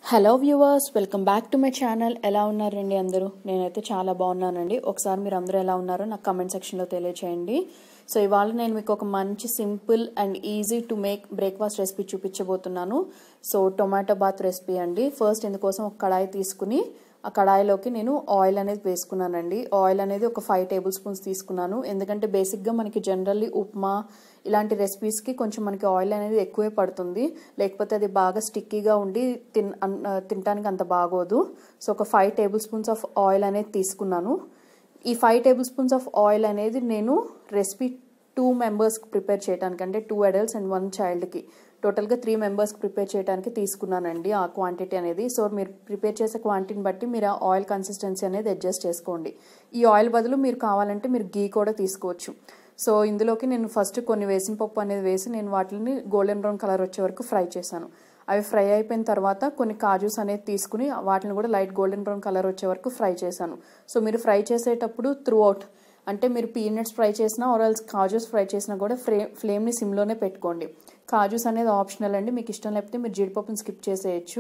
hello viewers welcome back to my channel ఎలా ఉన్నారండి అందరూ నేనైతే చాలా బాగున్నానండి ఒకసారి మీరు అందరూ ఎలా ఉన్నారో నాకు కమెంట్ సెక్షన్లో తెలియచేయండి సో ఇవాళ నేను మీకు ఒక మంచి simple and easy to make breakfast recipe చూపించబోతున్నాను సో టొమాటో బాత్ రెసిపీ అండి ఫస్ట్ ఇందుకోసం ఒక కడాయి తీసుకుని ఆ కడాయిలోకి నేను ఆయిల్ అనేది వేసుకున్నానండి ఆయిల్ అనేది ఒక ఫైవ్ టేబుల్ స్పూన్స్ తీసుకున్నాను ఎందుకంటే బేసిక్గా మనకి జనరల్లీ ఉప్మా ఇలాంటి రెసిపీస్కి కొంచెం మనకి ఆయిల్ అనేది ఎక్కువే పడుతుంది లేకపోతే అది బాగా స్టిక్కీగా ఉండి తిన్ తినడానికి అంత బాగోదు సో ఒక five table spoons of oil అనేది తీసుకున్నాను ఈ five table spoons of oil అనేది నేను రెసిపీ టూ మెంబర్స్కి ప్రిపేర్ చేయడానికి అంటే టూ అడల్ట్స్ అండ్ వన్ చైల్డ్కి టోటల్గా త్రీ మెంబర్స్కి ప్రిపేర్ చేయడానికి తీసుకున్నానండి ఆ క్వాంటిటీ అనేది సో మీరు ప్రిపేర్ చేసే క్వాంటిటీని బట్టి మీరు ఆ ఆయిల్ కన్సిస్టెన్సీ అనేది అడ్జస్ట్ చేసుకోండి ఈ ఆయిల్ బదులు మీరు కావాలంటే మీరు గీ కూడా తీసుకోవచ్చు సో ఇందులోకి నేను ఫస్ట్ కొన్ని వేసిన పప్పు అనేది వేసి నేను వాటిని గోల్డెన్ బ్రౌన్ కలర్ వచ్చే వరకు ఫ్రై చేశాను అవి ఫ్రై అయిపోయిన తర్వాత కొన్ని కాజూస్ అనేది తీసుకుని వాటిని కూడా లైట్ గోల్డెన్ బ్రౌన్ కలర్ వచ్చే వరకు ఫ్రై చేశాను సో మీరు ఫ్రై చేసేటప్పుడు త్రూ అవుట్ అంటే మీరు పీనట్స్ ఫ్రై చేసినా ఆర్ఎల్స్ కాజూస్ ఫ్రై చేసినా కూడా ఫ్రే ఫ్లేమ్ని సిమ్లోనే పెట్టుకోండి కాజూస్ అనేది ఆప్షనల్ అండి మీకు ఇష్టం లేకపోతే మీరు జీడిపప్పుని స్కిప్ చేసేయచ్చు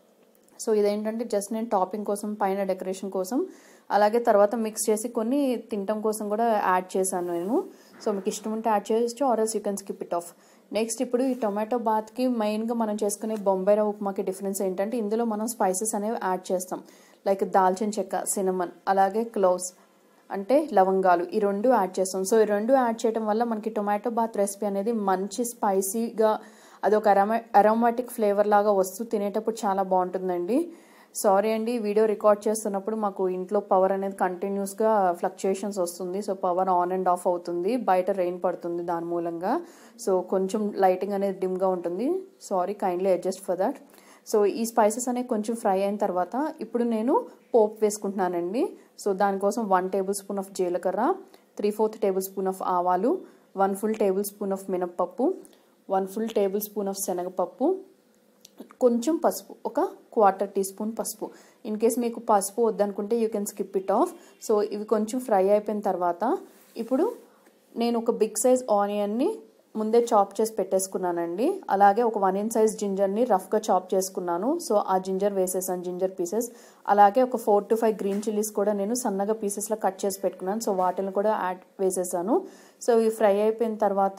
సో ఇదేంటంటే జస్ట్ నేను టాపింగ్ కోసం పైన డెకరేషన్ కోసం అలాగే తర్వాత మిక్స్ చేసి కొన్ని తినటం కోసం కూడా యాడ్ చేశాను నేను సో మీకు ఇష్టం ఉంటే యాడ్ చేయొచ్చు or else you can skip it off next ఇప్పుడు ఈ టొమాటో బాత్కి మెయిన్గా మనం చేసుకునే బొంబాయి రవ్వ ఉప్మాకి డిఫరెన్స్ ఏంటంటే ఇందులో మనం స్పైసెస్ అనేవి యాడ్ చేస్తాం లైక్ దాల్చిన చెక్క సినమన్ అలాగే క్లోవ్స్ అంటే లవంగాలు ఈ రెండు యాడ్ చేస్తాం సో ఈ రెండు యాడ్ చేయడం వల్ల మనకి టొమాటో బాత్ రెసిపీ అనేది మంచి స్పైసీగా అది ఒక అరోమా అరోమాటిక్ ఫ్లేవర్ లాగా వస్తూ తినేటప్పుడు చాలా బాగుంటుందండి సారీ అండి వీడియో రికార్డ్ చేస్తున్నప్పుడు మాకు ఇంట్లో పవర్ అనేది కంటిన్యూస్గా ఫ్లక్చుయేషన్స్ వస్తుంది so power on and off అవుతుంది బయట రెయిన్ పడుతుంది దాని మూలంగా సో కొంచెం లైటింగ్ అనేది డిమ్గా ఉంటుంది sorry kindly adjust for that so ఈ స్పైసెస్ అనేవి కొంచెం ఫ్రై అయిన తర్వాత ఇప్పుడు నేను పోపు వేసుకుంటున్నానండి సో దానికోసం వన్ టేబుల్ స్పూన్ ఆఫ్ జీలకర్ర three fourth table spoon of ఆవాలు one full table spoon of మినప్పప్పు one full table spoon of శనగపప్పు కొంచెం పసుపు ఒక క్వార్టర్ టీ స్పూన్ పసుపు ఇన్ కేస్ మీకు పసుపు వద్దనుకుంటే you can skip it off so ఇవి కొంచెం ఫ్రై అయిపోయిన తర్వాత ఇప్పుడు నేను ఒక బిగ్ సైజ్ ఆనియన్ని ముందే చాప్ చేసి పెట్టేసుకున్నానండి అలాగే ఒక వన్ ఇన్ సైజ్ జింజర్ని రఫ్గా చాప్ చేసుకున్నాను సో ఆ జింజర్ వేసేసాను జింజర్ పీసెస్ అలాగే ఒక four to five green chillies కూడా నేను సన్నగా పీసెస్లో కట్ చేసి పెట్టుకున్నాను సో వాటిని కూడా యాడ్ వేసేసాను సో ఇవి ఫ్రై అయిపోయిన తర్వాత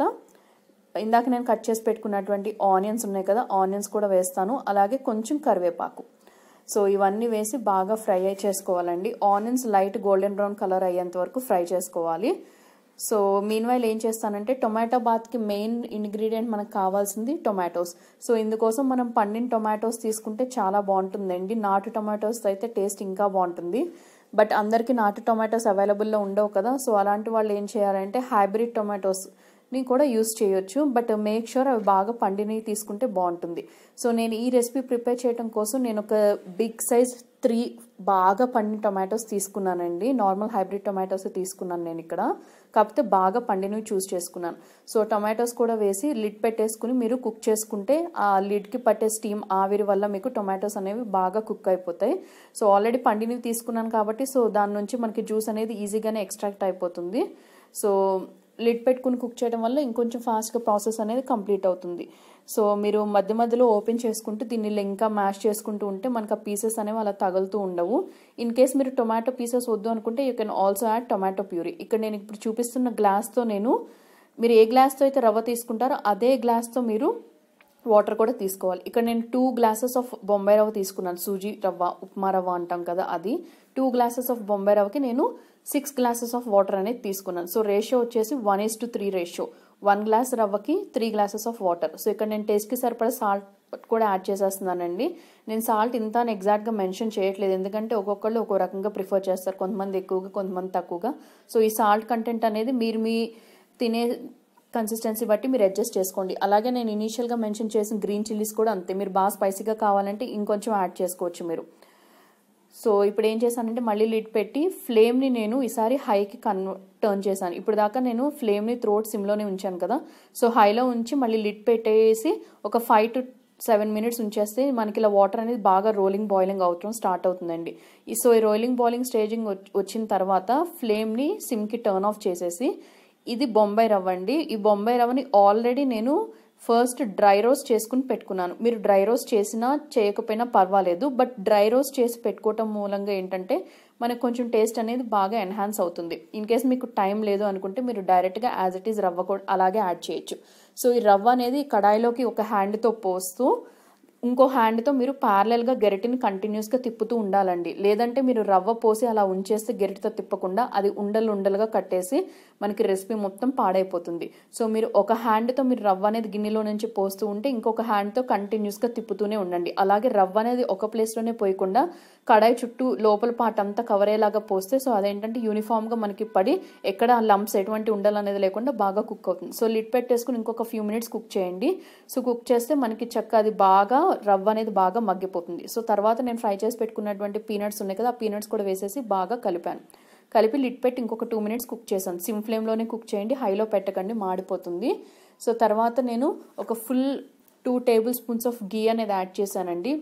ఇందాక నేను కట్ చేసి పెట్టుకున్నటువంటి ఆనియన్స్ ఉన్నాయి కదా ఆనియన్స్ కూడా వేస్తాను అలాగే కొంచెం కరివేపాకు సో ఇవన్నీ వేసి బాగా ఫ్రై అయి చేసుకోవాలండి onions light golden brown colour అయ్యేంత వరకు ఫ్రై చేసుకోవాలి సో మీన్ వైల్ ఏం చేస్తానంటే టొమాటో బాత్కి మెయిన్ ఇంగ్రీడియంట్ మనకు కావాల్సింది టొమాటోస్ సో ఇందుకోసం మనం పండిన టొమాటోస్ తీసుకుంటే చాలా బాగుంటుందండి నాటు టొమాటోస్ అయితే టేస్ట్ ఇంకా బాగుంటుంది బట్ అందరికీ నాటు టొమాటోస్ అవైలబుల్లో ఉండవు కదా సో అలాంటి వాళ్ళు ఏం చేయాలంటే హైబ్రిడ్ టొమాటోస్ ని కూడా యూస్ చేయొచ్చు బట్ మేక్ షూర్ అవి బాగా పండినవి తీసుకుంటే బాగుంటుంది సో నేను ఈ రెసిపీ ప్రిపేర్ చేయడం కోసం నేను ఒక బిగ్ సైజ్ త్రీ బాగా పండిన టొమాటోస్ తీసుకున్నానండి నార్మల్ హైబ్రిడ్ టొమాటోస్ తీసుకున్నాను నేను ఇక్కడ కాకపోతే బాగా పండినవి చూస్ చేసుకున్నాను సో టొమాటోస్ కూడా వేసి లిడ్ పెట్టేసుకుని మీరు కుక్ చేసుకుంటే ఆ లిడ్కి పట్టే స్టీమ్ ఆవిరి వల్ల మీకు టొమాటోస్ అనేవి బాగా కుక్ అయిపోతాయి సో ఆల్రెడీ పండినవి తీసుకున్నాను కాబట్టి సో దాని నుంచి మనకి జ్యూస్ అనేది ఈజీగానే ఎక్స్ట్రాక్ట్ అయిపోతుంది సో లిడ్ పెట్టుకుని కుక్ చేయడం వల్ల ఇంకొంచెం ఫాస్ట్గా ప్రాసెస్ అనేది కంప్లీట్ అవుతుంది సో మీరు మధ్య మధ్యలో ఓపెన్ చేసుకుంటూ దీన్ని ఇంకా మ్యాష్ చేసుకుంటూ ఉంటే మనకు ఆ పీసెస్ అనేవి అలా తగులుతూ ఉండవు ఇన్ కేస్ మీరు టొమాటో పీసెస్ వద్దు అనుకుంటే you can also add tomato puree ఇక్కడ నేను ఇప్పుడు చూపిస్తున్న గ్లాస్తో నేను మీరు ఏ గ్లాస్తో అయితే రవ్వ తీసుకుంటారో అదే గ్లాస్తో మీరు వాటర్ కూడా తీసుకోవాలి ఇక్కడ నేను టూ గ్లాసెస్ ఆఫ్ బొంబాయి రవ్వ తీసుకున్నాను సూజీ రవ్వ ఉప్మా రవ్వ అంటాం కదా అది టూ గ్లాసెస్ ఆఫ్ బొంబాయి రవ్వకి నేను సిక్స్ గ్లాసెస్ ఆఫ్ వాటర్ అనేది తీసుకున్నాను సో రేషియో వచ్చేసి one is to three ratio one glass రవ్వకి three glasses of water so ఇక్కడ నేను టేస్ట్కి సరిపడా సాల్ట్ కూడా యాడ్ చేసేస్తున్నానండి నేను సాల్ట్ ఇంత అని ఎగ్జాక్ట్గా మెన్షన్ చేయట్లేదు ఎందుకంటే ఒక్కొక్కళ్ళు ఒక్కో రకంగా ప్రిఫర్ చేస్తారు కొంతమంది ఎక్కువగా కొంతమంది తక్కువగా సో ఈ సాల్ట్ కంటెంట్ అనేది మీరు మీ తినే కన్సిస్టెన్సీ బట్టి మీరు అడ్జస్ట్ చేసుకోండి అలాగే నేను ఇనీషియల్గా మెన్షన్ చేసిన గ్రీన్ చిల్లీస్ కూడా అంతే మీరు బాగా స్పైసీగా కావాలంటే ఇంకొంచెం యాడ్ చేసుకోవచ్చు మీరు సో ఇప్పుడు ఏం చేశానంటే మళ్ళీ లిడ్ పెట్టి ఫ్లేమ్ని నేను ఈసారి హైకి కన్ టర్న్ చేశాను ఇప్పుడు దాకా నేను ఫ్లేమ్ని త్రోట్ సిమ్లోనే ఉంచాను కదా సో హైలో ఉంచి మళ్ళీ లిడ్ పెట్టేసి ఒక ఫైవ్ టు సెవెన్ మినిట్స్ ఉంచేస్తే మనకి ఇలా వాటర్ అనేది బాగా రోలింగ్ బాయిలింగ్ అవటం స్టార్ట్ అవుతుందండి సో ఈ రోలింగ్ బాయిలింగ్ స్టేజింగ్ వచ్చిన తర్వాత ఫ్లేమ్ని సిమ్కి టర్న్ ఆఫ్ చేసేసి ఇది బొంబాయి రవ్వ అండి ఈ బొంబాయి రవ్వని ఆల్రెడీ నేను ఫస్ట్ డ్రై రోస్ట్ చేసుకుని పెట్టుకున్నాను మీరు డ్రై రోస్ట్ చేసినా చేయకపోయినా పర్వాలేదు బట్ డ్రై రోస్ట్ చేసి పెట్టుకోవటం మూలంగా ఏంటంటే మనకు కొంచెం టేస్ట్ అనేది బాగా ఎన్హాన్స్ అవుతుంది ఇన్ కేస్ మీకు టైం లేదు అనుకుంటే మీరు డైరెక్ట్గా యాజ్ ఇట్ ఈస్ రవ్వ కూడా అలాగే యాడ్ చేయొచ్చు సో ఈ రవ్వ అనేది కడాయిలోకి ఒక హ్యాండ్తో పోస్తూ ఇంకో హ్యాండ్తో మీరు ప్యారలల్గా గెరటిని కంటిన్యూస్గా తిప్పుతూ ఉండాలండి లేదంటే మీరు రవ్వ పోసి అలా ఉంచేస్తే గెరటితో తిప్పకుండా అది ఉండలు ఉండలుగా కట్టేసి మనకి రెసిపీ మొత్తం పాడైపోతుంది సో మీరు ఒక హ్యాండ్తో మీరు రవ్వ అనేది గిన్నెలో నుంచి పోస్తూ ఉంటే ఇంకొక హ్యాండ్తో కంటిన్యూస్గా తిప్పుతూనే ఉండండి అలాగే రవ్వ అనేది ఒక ప్లేస్లోనే పోయకుండా కడాయి చుట్టూ లోపల పాట అంతా కవర్ అయ్యేలాగా పోస్తే సో అదేంటంటే యూనిఫామ్గా మనకి పడి ఎక్కడ లంప్స్ ఎటువంటి ఉండాలి అనేది లేకుండా బాగా కుక్ అవుతుంది సో లిడ్ పెట్టేసుకుని ఇంకొక ఫ్యూ మినిట్స్ కుక్ చేయండి సో కుక్ చేస్తే మనకి చక్క అది బాగా రవ్వ అనేది బాగా మగ్గిపోతుంది సో తర్వాత నేను ఫ్రై చేసి పెట్టుకున్నటువంటి పీనట్స్ ఉన్నాయి కదా ఆ పీనట్స్ కూడా వేసేసి బాగా కలిపాను కలిపి లిడ్ పెట్టి ఇంకొక టూ మినిట్స్ కుక్ చేశాను సిమ్ ఫ్లేమ్లోనే కుక్ చేయండి హైలో పెట్టకండి మాడిపోతుంది సో తర్వాత నేను ఒక full two table spoons of ghee అనేది యాడ్ చేశానండి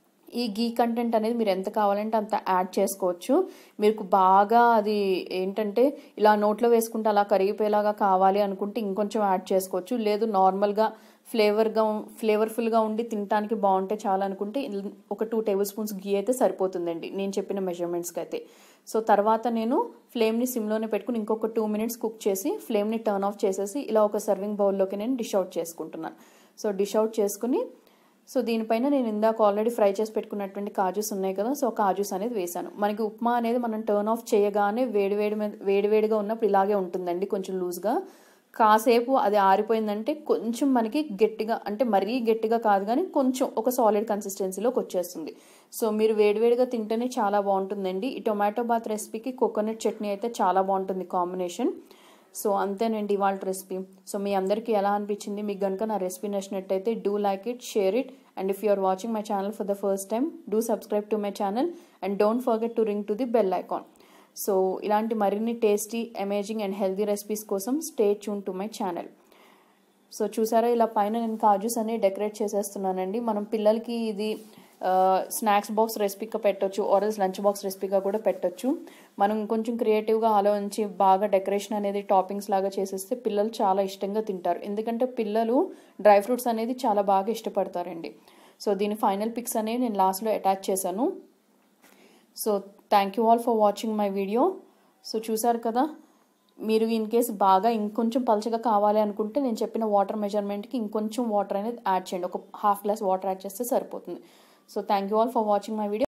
ఈ గీ కంటెంట్ అనేది మీరు ఎంత కావాలంటే అంత యాడ్ చేసుకోవచ్చు మీకు బాగా అది ఏంటంటే ఇలా నోట్లో వేసుకుంటే అలా కరిగిపోయేలాగా కావాలి అనుకుంటే ఇంకొంచెం యాడ్ చేసుకోవచ్చు లేదు నార్మల్గా ఫ్లేవర్గా ఫ్లేవర్ఫుల్గా ఉండి తినడానికి బాగుంటే చాలా అనుకుంటే ఒక టూ టేబుల్ స్పూన్స్ గీ అయితే సరిపోతుందండి నేను చెప్పిన మెజర్మెంట్స్కి అయితే సో తర్వాత నేను ఫ్లేమ్ని సిమ్లోనే పెట్టుకుని ఇంకొక టూ మినిట్స్ కుక్ చేసి ఫ్లేమ్ని టర్న్ ఆఫ్ చేసేసి ఇలా ఒక సర్వింగ్ బౌల్లోకి నేను డిష్ అవుట్ చేసుకుంటున్నాను సో డిష్ అవుట్ చేసుకుని సో దీనిపైన నేను ఇందాక ఆల్రెడీ ఫ్రై చేసి పెట్టుకున్నటువంటి కాజూస్ ఉన్నాయి కదా సో కాజూస్ అనేది వేసాను మనకి ఉప్మా అనేది మనం టర్న్ ఆఫ్ చేయగానే వేడివేడి మీద వేడివేడిగా ఉన్నప్పుడు ఇలాగే ఉంటుందండి కొంచెం లూజ్గా కాసేపు అది ఆరిపోయిందంటే కొంచెం మనకి గట్టిగా అంటే మరీ గట్టిగా కాదు కానీ కొంచెం ఒక సాలిడ్ కన్సిస్టెన్సీలోకి వచ్చేస్తుంది సో మీరు వేడివేడిగా తింటేనే చాలా బాగుంటుందండి ఈ టొమాటో బాత్ రెసిపీకి కోకోనట్ చట్నీ అయితే చాలా బాగుంటుంది కాంబినేషన్ సో అంతేనండి ఇవాళ రెసిపీ సో మీ అందరికీ ఎలా అనిపించింది మీకు కనుక నా రెసిపీ నచ్చినట్టయితే do like it share it and if you are watching my channel for the first time do subscribe to my channel and don't forget to ring to the bell icon so ఇలాంటి మరిన్ని tasty amazing and healthy recipes కోసం stay tune to my channel so చూసారా ఇలా పైన నేను కాజూస్ అన్ని decorate చేసేస్తున్నానండి మనం పిల్లలకి ఇది స్నాక్స్ బాక్స్ రెసిపీగా పెట్టొచ్చు ఆరల్స్ లంచ్ బాక్స్ రెసిపీగా కూడా పెట్టొచ్చు మనం కొంచెం క్రియేటివ్గా ఆలోచించి బాగా డెకరేషన్ అనేది టాపింగ్స్ లాగా చేసేస్తే పిల్లలు చాలా ఇష్టంగా తింటారు ఎందుకంటే పిల్లలు డ్రై ఫ్రూట్స్ అనేది చాలా బాగా ఇష్టపడతారండి సో దీని ఫైనల్ పిక్స్ అనేవి నేను లాస్ట్లో అటాచ్ చేశాను so thank you all for watching my video so చూసారు కదా మీరు ఇన్ కేస్ బాగా ఇంకొంచెం పలచగా కావాలి అనుకుంటే నేను చెప్పిన వాటర్ మెజర్మెంట్కి ఇంకొంచెం వాటర్ అనేది యాడ్ చేయండి ఒక హాఫ్ గ్లాస్ వాటర్ యాడ్ చేస్తే సరిపోతుంది so thank you all for watching my video